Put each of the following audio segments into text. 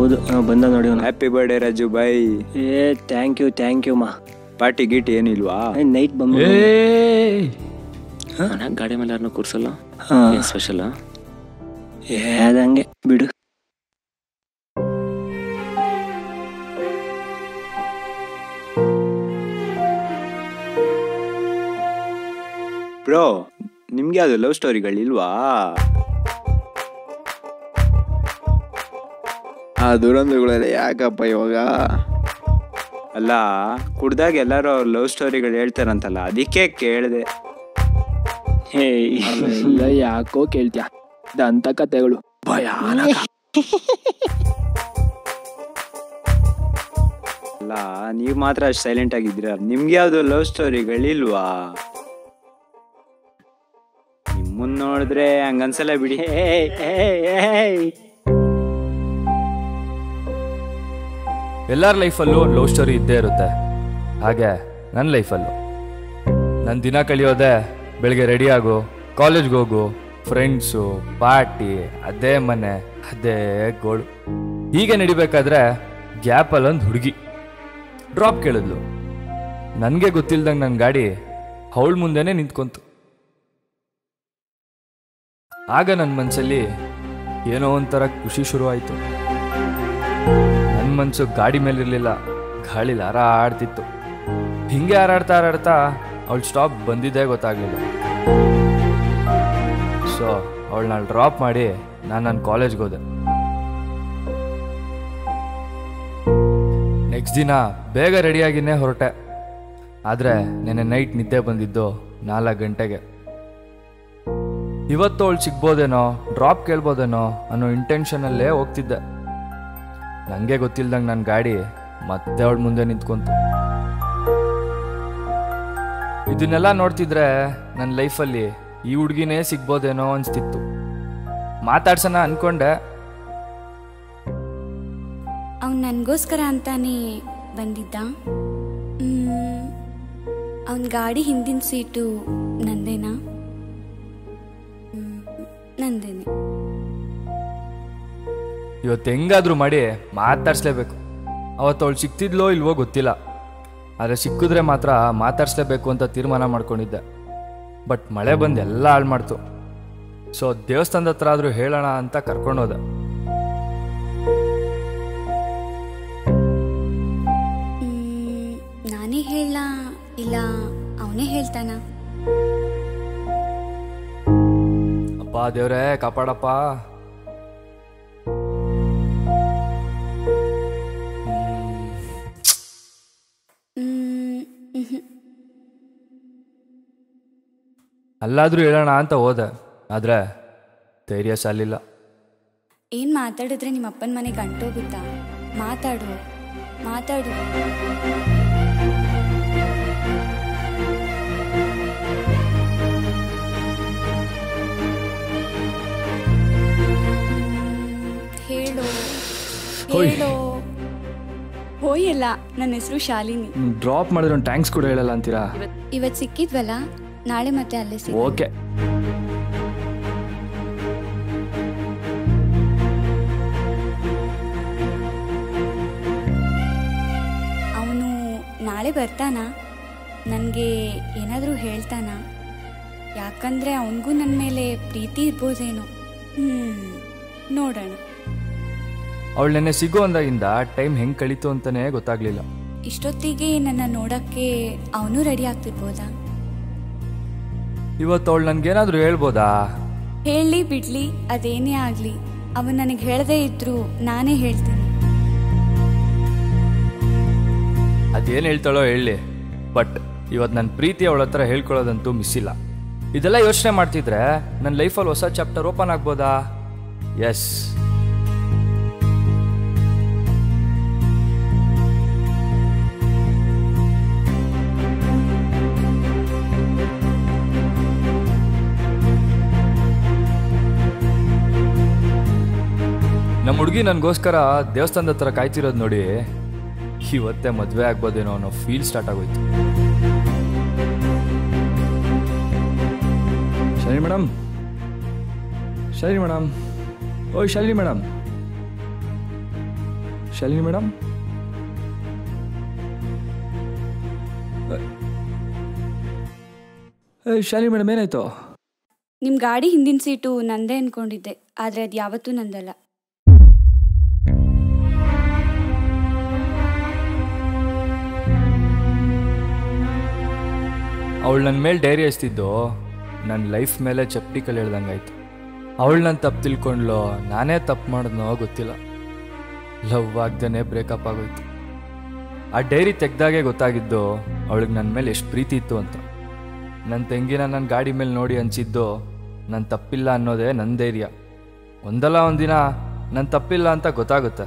ಹೌದು ಆ, ಬಂದ ನೋಡಿ ಅವನು ಹ್ಯಾಪಿ ಬರ್ಡೇ ರಾಜು ಬಾಯ್ ಏ ಥ್ಯಾಂಕ್ ಯು ಥ್ಯಾಂಕ್ ಯು ಮಾ ಪಾರ್ಟಿ ಗೀಟಿ ಏನಿಲ್ವಾ ನೈಟ್ ಬಂದು ಮನ್ಯಾಗ ಗಾಡಿ ಮೇಲೆ ಯಾರನ್ನೂ ಕೂರ್ಸಲ್ಲ ಹಾ ಏನ್ ಸ್ಪೆಷಲ್ ಏ ಅದಂಗೆ ಬಿಡು ಬ್ರೋ ನಿಮ್ಗೆ ಯಾವ್ದು ಲವ್ ಸ್ಟೋರಿಗಳಿಲ್ವಾ ಆ ದುರಂತಗಳೆಲ್ಲ ಯಾಕಪ್ಪ ಇವಾಗ ಅಲ್ಲ ಕುಡ್ದಾಗ ಎಲ್ಲರೂ ಅವ್ರ ಲವ್ ಸ್ಟೋರಿಗಳು ಹೇಳ್ತಾರಂತಲ್ಲ ಅದಕ್ಕೆ ಕೇಳಿದೆ ಹೇ ಇಲ್ಲ ಯಾಕೋ ಕೇಳ್ತ್ಯಾ ದಂತ ಕತೆಗಳು ಭಯಾನಕ ಅಲ್ಲ ನೀವ್ ಮಾತ್ರ ಅಷ್ಟು ಸೈಲೆಂಟ್ ಆಗಿದ್ದೀರ ನಿಮ್ಗೆ ಯಾವ್ದು ಲವ್ ಸ್ಟೋರಿಗಳಿಲ್ವಾ ನಿಮ್ಮನ್ನ ನೋಡಿದ್ರೆ ಹಂಗನ್ಸಲ್ಲ ಬಿಡಿ ಎಲ್ಲರ ಲೈಫಲ್ಲೂ ಒಂದು ಲವ್ ಸ್ಟೋರಿ ಇದ್ದೇ ಇರುತ್ತೆ ಹಾಗೆ ನನ್ನ ಲೈಫಲ್ಲೂ ನನ್ನ ದಿನ ಕಳಿಯೋದೆ ಬೆಳಗ್ಗೆ ರೆಡಿ ಆಗು ಕಾಲೇಜ್ಗೆ ಹೋಗು ಫ್ರೆಂಡ್ಸು ಪಾರ್ಟಿ ಅದೇ ಮನೆ ಅದೇ ಗೋಳು ಹೀಗೆ ನಡಿಬೇಕಾದ್ರೆ ಗ್ಯಾಪಲ್ಲಿ ಒಂದು ಹುಡುಗಿ ಡ್ರಾಪ್ ಕೇಳಿದ್ಲು ನನಗೆ ಗೊತ್ತಿಲ್ದಂಗೆ ನನ್ನ ಗಾಡಿ ಅವಳ ಮುಂದೆನೇ ನಿಂತ್ಕೊಂತು ಆಗ ನನ್ನ ಮನಸ್ಸಲ್ಲಿ ಏನೋ ಒಂಥರ ಖುಷಿ ಶುರುವಾಯಿತು ನನ್ನ ಮನ್ಸು ಗಾಡಿ ಮೇಲಿರ್ಲಿಲ್ಲ ಗಾಳಿಲಿ ಹಾರಾಡ್ತಿತ್ತು ಹಿಂಗೆ ಹಾರಾಡ್ತಾ ಹಾರಾಡ್ತಾ ಅವಳು ಸ್ಟಾಪ್ ಬಂದಿದ್ದೇ ಗೊತ್ತಾಗ್ಲಿಲ್ಲ ಸೊ ಅವಳನ್ನ ಡ್ರಾಪ್ ಮಾಡಿ ನಾನು ನನ್ನ ಕಾಲೇಜ್ಗೆ ಹೋದೆ ನೆಕ್ಸ್ಟ್ ದಿನ ಬೇಗ ರೆಡಿಯಾಗಿನೇ ಹೊರಟೆ ಆದರೆ ನೆನ್ನೆ ನೈಟ್ ನಿದ್ದೆ ಬಂದಿದ್ದು ನಾಲ್ಕು ಗಂಟೆಗೆ ಇವತ್ತು ಅವಳು ಸಿಗ್ಬೋದೇನೋ ಡ್ರಾಪ್ ಕೇಳ್ಬೋದೇನೋ ಅನ್ನೋ ಇಂಟೆನ್ಷನಲ್ಲೇ ಹೋಗ್ತಿದ್ದೆ ನನಗೆ ಗೊತ್ತಿಲ್ದಂಗೆ ನನ್ನ ಗಾಡಿ ಮತ್ತೆ ಅವಳ ಮುಂದೆ ನಿಂತ್ಕೊಂತು ಇದನ್ನೆಲ್ಲ ನೋಡ್ತಿದ್ರೆ ನನ್ನ ಲೈಫಲ್ಲಿ ಈ ಹುಡುಗಿನೇ ಸಿಗ್ಬೋದೇನೋ ಅನ್ಸ್ತಿತ್ತು ಮಾತಾಡ್ಸೋಣ ಅನ್ಕೊಂಡೆ ಅವ್ನು ನನಗೋಸ್ಕರ ಅಂತಾನೆ ಬಂದಿದ್ದ ಅವನ ಗಾಡಿ ಹಿಂದಿನ ಸೀಟು ನಂದೇನಾ ಮ್, ನಂದೇನೆ ಇವತ್ತು ಹೆಂಗಾದ್ರೂ ಮಾಡಿ ಮಾತಾಡ್ಸ್ಲೇಬೇಕು ಅವತ್ತು ಅವಳು ಸಿಕ್ತಿದ್ಲೋ ಇಲ್ವೋ ಗೊತ್ತಿಲ್ಲ ಆದರೆ ಸಿಕ್ಕಿದ್ರೆ ಮಾತ್ರ ಮಾತಾಡ್ಸ್ಲೇಬೇಕು ಅಂತ ತೀರ್ಮಾನ ಮಾಡ್ಕೊಂಡಿದ್ದೆ ಬಟ್ ಮಳೆ ಬಂದು ಎಲ್ಲ ಹಾಳು ಮಾಡ್ತು ಸೊ ದೇವಸ್ಥಾನದ ಹತ್ರ ಆದರೂ ಹೇಳೋಣ ಅಂತ ಕರ್ಕೊಂಡೋದೆ ಮ್, ನಾನೇ ಹೇಳ ಇಲ್ಲ ಅವನೇ ಹೇಳ್ತಾನ ಅಪ್ಪ ದೇವ್ರೇ ಕಾಪಾಡಪ್ಪ ಮ್, ಮ್ಹೂ. ಅಲ್ಲಾದ್ರೂ ಹೇಳೋಣ ಅಂತ ಹೋದೆ ಆದರೆ ಧೈರ್ಯ ಸಾಲಿಲ್ಲ ಏನ್ ಮಾತಾಡಿದ್ರೆ ನಿಮ್ಮ ಅಪ್ಪನ ಮನೆಗೆ ಗಂಟೋಗುತ್ತಾ ಮಾತಾಡು ಮಾತಾಡು ಹ್ಮ್, ಹೇಳು ಹೋಯ್. ಹೇಳು ಹೋಯಲ್ಲ ನನ್ನ ಹೆಸರು ಶಾಲಿನಿ ಡ್ರಾಪ್ ಮಾಡಿದ್ರೆ ಒಂದು ಟ್ಯಾಂಕ್ಸ್ ಕೂಡ ಹೇಳಲ್ಲ ಅಂತೀರಾ ಇವತ್ತು ಸಿಕ್ಕಿದ್ವಲ್ಲ ನಾಳೆ ಮತ್ತೆ ಅಲ್ಲೇ ಸಿಗ್ ಓಕೆ ಅವನು ನಾಳೆ ಬರ್ತಾನಾ ನನಗೆ ಏನಾದರೂ ಹೇಳ್ತಾನಾ ಯಾಕಂದರೆ ಅವನಿಗೂ ನನ್ನ ಮೇಲೆ ಪ್ರೀತಿ ಇರ್ಬೋದೇನೋ ಹ್ಞೂ ನೋಡೋಣ ಅವಳು ನೆನ್ನೆ ಸಿಗೋ ಅಂದಾಗಿಂದ ಟೈಮ್ ಹೆಂಗೆ ಕಳೀತು ಅಂತಲೇ ಗೊತ್ತಾಗ್ಲಿಲ್ಲ ಇಷ್ಟೊತ್ತಿಗೆ ನನ್ನ ನೋಡೋಕ್ಕೆ ಅವನು ರೆಡಿ ಆಗ್ತಿರ್ಬೋದಾ ಇವತ್ತು ಅವಳು ನನ್ಗೇನಾದ್ರೂ ಹೇಳ್ಬೋದಾ ಹೇಳಿ ಬಿಡ್ಲಿ ಅದೇನೇ ಆಗಲಿ ಅವನು ನನಗೆ ಹೇಳದೇ ಇದ್ರು ನಾನೇ ಹೇಳ್ತೀನಿ ಅದೇನು ಹೇಳ್ತಾಳೋ ಹೇಳಿ ಬಟ್ ಇವತ್ತು ನನ್ನ ಪ್ರೀತಿ ಅವಳ ಹತ್ರ ಹೇಳ್ಕೊಳ್ಳೋದಂತೂ ಮಿಸ್ ಇಲ್ಲ ಇದೆಲ್ಲ ಯೋಚನೆ ಮಾಡ್ತಿದ್ರೆ ನನ್ನ ಲೈಫಲ್ಲಿ ಹೊಸ ಚಾಪ್ಟರ್ ಓಪನ್ ಆಗ್ಬೋದಾ ಎಸ್ ನಮ್ಮ ಹುಡುಗಿ ನನಗೋಸ್ಕರ ದೇವಸ್ಥಾನದ ಹತ್ರ ಕಾಯ್ತಿರೋದು ನೋಡಿ ಇವತ್ತೇ ಮದುವೆ ಆಗ್ಬೋದೇನೋ ಅನ್ನೋ ಫೀಲ್ ಸ್ಟಾರ್ಟ್ ಆಗೋಯ್ತು ಶರಿ ಮೇಡಮ್ ಶರಿ ಮೇಡಮ್ ಓಯ್ Shalini madam Shalini madam Shalini madam ಏನಾಯ್ತು ನಿಮ್ಮ ಗಾಡಿ ಹಿಂದಿನ ಸೀಟು ನಂದೇ ಅನ್ಕೊಂಡಿದ್ದೆ ಆದರೆ ಅದು ಯಾವತ್ತೂ ನಂದಲ್ಲ ಅವಳು ನನ್ನ ಮೇಲೆ ಡೈರಿ ಎಸ್ತಿದ್ದು ನನ್ನ ಲೈಫ್ ಮೇಲೆ ಚಪ್ಪಡಿ ಕಲ್ ಹೇಳ್ದಂಗಾಯ್ತು ಅವಳು ನನ್ನ ತಪ್ಪು ತಿಳ್ಕೊಂಡ್ಲು ನಾನೇ ತಪ್ಪು ಮಾಡಿದ್ನೋ ಗೊತ್ತಿಲ್ಲ ಲವ್ ಆಗ್ದೇ ಬ್ರೇಕಪ್ ಆಗೋಯ್ತು ಆ ಡೈರಿ ತೆಗ್ದಾಗೆ ಗೊತ್ತಾಗಿದ್ದು ಅವಳಿಗೆ ನನ್ನ ಮೇಲೆ ಎಷ್ಟು ಪ್ರೀತಿ ಇತ್ತು ಅಂತ ನನ್ನ ತಂಗಿನ ನನ್ನ ಗಾಡಿ ಮೇಲೆ ನೋಡಿ ಅನ್ಸಿದ್ದು ನನ್ನ ತಪ್ಪಿಲ್ಲ ಅನ್ನೋದೇ ನನ್ನ ಧೈರ್ಯ ಒಂದಲ್ಲ ಒಂದಿನ ನನ್ನ ತಪ್ಪಿಲ್ಲ ಅಂತ ಗೊತ್ತಾಗುತ್ತೆ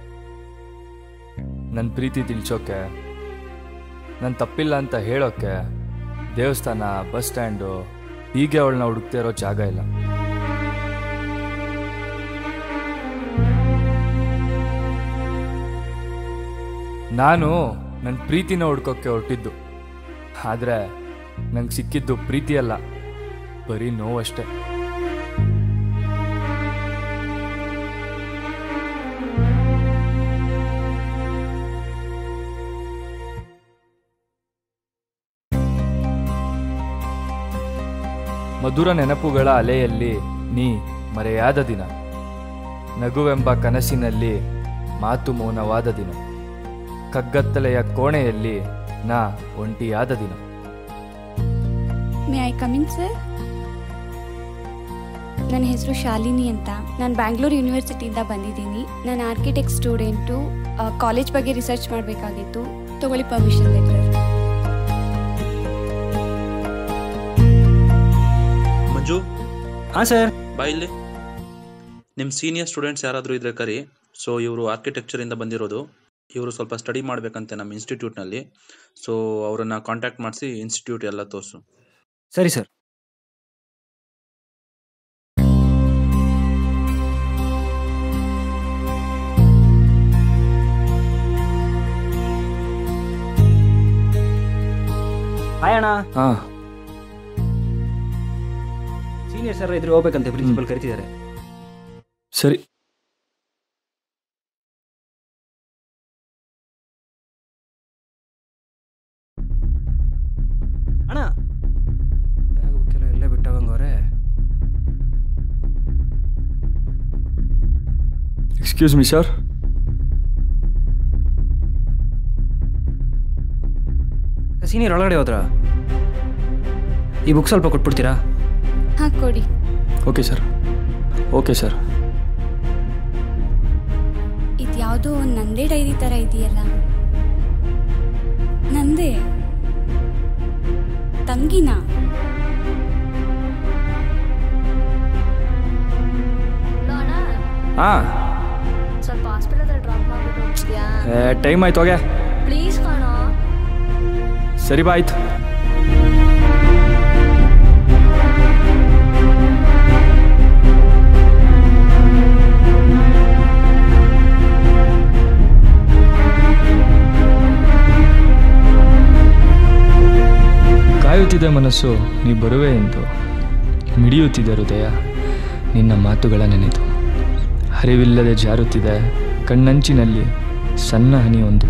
ನನ್ನ ಪ್ರೀತಿ ತಿಳ್ಸೋಕೆ ನನ್ನ ತಪ್ಪಿಲ್ಲ ಅಂತ ಹೇಳೋಕ್ಕೆ ದೇವಸ್ಥಾನ ಬಸ್ ಸ್ಟ್ಯಾಂಡು ಹೀಗೆ ಅವಳನ್ನ ಹುಡುಕ್ತಾ ಇರೋ ಜಾಗ ಇಲ್ಲ ನಾನು ನನ್ನ ಪ್ರೀತಿನ ಹುಡ್ಕೋಕ್ಕೆ ಹೊರಟಿದ್ದು ಆದರೆ ನಂಗೆ ಸಿಕ್ಕಿದ್ದು ಪ್ರೀತಿ ಅಲ್ಲ ಬರೀ ನೋವಷ್ಟೇ ಮಧುರ ನೆನಪುಗಳ ಅಲೆಯಲ್ಲಿ ನೀ ಮರೆಯಾದ ದಿನ ನಗುವೆಂಬ ಕನಸಿನಲ್ಲಿ ಮಾತು ಮೌನವಾದ ದಿನ ಕಗ್ಗತ್ತಲೆಯ ಕೋಣೆಯಲ್ಲಿ ನಾ ಒಂಟಿಯಾದ ದಿನ ಮೇ ಐ ಕಮಿಂಗ್ ಸರ್ ನನ್ನ ಹೆಸರು ಶಾಲಿನಿ ಅಂತ ನಾನು ಬ್ಯಾಂಗ್ಳೂರು ಯೂನಿವರ್ಸಿಟಿಯಿಂದ ಬಂದಿದ್ದೀನಿ ನಾನು ಆರ್ಕಿಟೆಕ್ಟ್ ಸ್ಟೂಡೆಂಟು ಕಾಲೇಜ್ ಬಗ್ಗೆ ರಿಸರ್ಚ್ ಮಾಡಬೇಕಾಗಿತ್ತು ತಗೊಳ್ಳಿ ಪರ್ಮಿಷನ್ ಲೆಟರ್ ಮಂಜು ಹಾಂ ಸರ್ ಬಾ ಇಲ್ಲಿ ನಿಮ್ಮ ಸೀನಿಯರ್ ಸ್ಟೂಡೆಂಟ್ಸ್ ಯಾರಾದರೂ ಇದ್ರೆ ಕರಿ ಸೊ ಇವರು ಆರ್ಕಿಟೆಕ್ಚರಿಂದ ಬಂದಿರೋದು ಇವರು ಸ್ವಲ್ಪ ಸ್ಟಡಿ ಮಾಡಬೇಕಂತೆ ನಮ್ಮ ಇನ್ಸ್ಟಿಟ್ಯೂಟ್ನಲ್ಲಿ ಸೊ ಅವರನ್ನು ಕಾಂಟ್ಯಾಕ್ಟ್ ಮಾಡಿಸಿ ಇನ್ಸ್ಟಿಟ್ಯೂಟ್ ಎಲ್ಲ ತೋರಿಸು ಸರಿ ಸರ್ ಹಾಯ್ ಅಣ್ಣ ಹಾಂ ಸೀನಿಯರ್ ಸರ್ ಇದ್ರೆ ಹೋಗ್ಬೇಕಂತೆ ಪ್ರಿನ್ಸಿಪಲ್ ಕರಿತಿದ್ದಾರೆ ಸರಿ ಅಣ್ಣ ಬ್ಯಾಗ್ ಬುಕ್ಕೆಲ್ಲ ಎಲ್ಲೇ ಬಿಟ್ಟೋಗಂಗವ್ರೆ ಎಕ್ಸ್ಕ್ಯೂಸ್ ಮಿ ಸರ್ ಸೀನಿಯರ್ ಒಳಗಡೆ ಹೋದ್ರ ಈ ಬುಕ್ ಸ್ವಲ್ಪ ಕೊಟ್ಬಿಡ್ತೀರಾ ಹಾಂ ಕೊಡಿ ಓಕೆ ಸರ್ ಓಕೆ ಸರ್ ಇದು ಯಾವುದೋ ನಂದೇ ಡೈರಿ ಥರ ಇದೆಯಲ್ಲ ನಂದೇ ತಂಗಿನಾ ಹಾಂ ಸ್ವಲ್ಪ ಹಾಸ್ಪಿಟಲ್ ಹತ್ರ ಡ್ರಾಪ್ ಮಾಡ್ಬಿಟ್ಟು ಹೋಗ್ತೀಯಾ ಟೈಮ್ ಆಯ್ತು ಹೋಗೆ ಪ್ಲೀಸ್ ಕಣೋ ಸರಿ ಬಾ ಆಯ್ತು ಕಾಯುತ್ತಿದೆ ಮನಸ್ಸು ನೀ ಬರುವೆ ಎಂದು ಮಿಡಿಯುತ್ತಿದೆ ಹೃದಯ ನಿನ್ನ ಮಾತುಗಳ ನೆನೆದು ಹರಿವಿಲ್ಲದೆ ಜಾರುತ್ತಿದೆ ಕಣ್ಣಂಚಿನಲ್ಲಿ ಸಣ್ಣ ಹನಿಯೊಂದು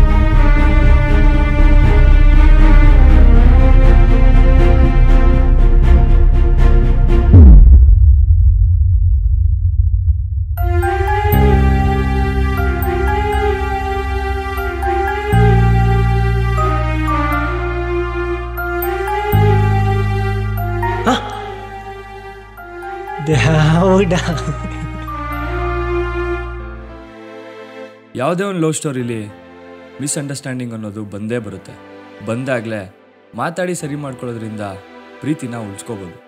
ಯಾವುದೇ ಒಂದು ಲವ್ ಸ್ಟೋರಿಲಿ ಮಿಸ್ಅಂಡರ್ಸ್ಟ್ಯಾಂಡಿಂಗ್ ಅನ್ನೋದು ಬಂದೇ ಬರುತ್ತೆ ಬಂದಾಗಲೇ ಮಾತಾಡಿ ಸರಿ ಮಾಡ್ಕೊಳ್ಳೋದ್ರಿಂದ ಪ್ರೀತಿನ ಉಳಿಸ್ಕೋಬೋದು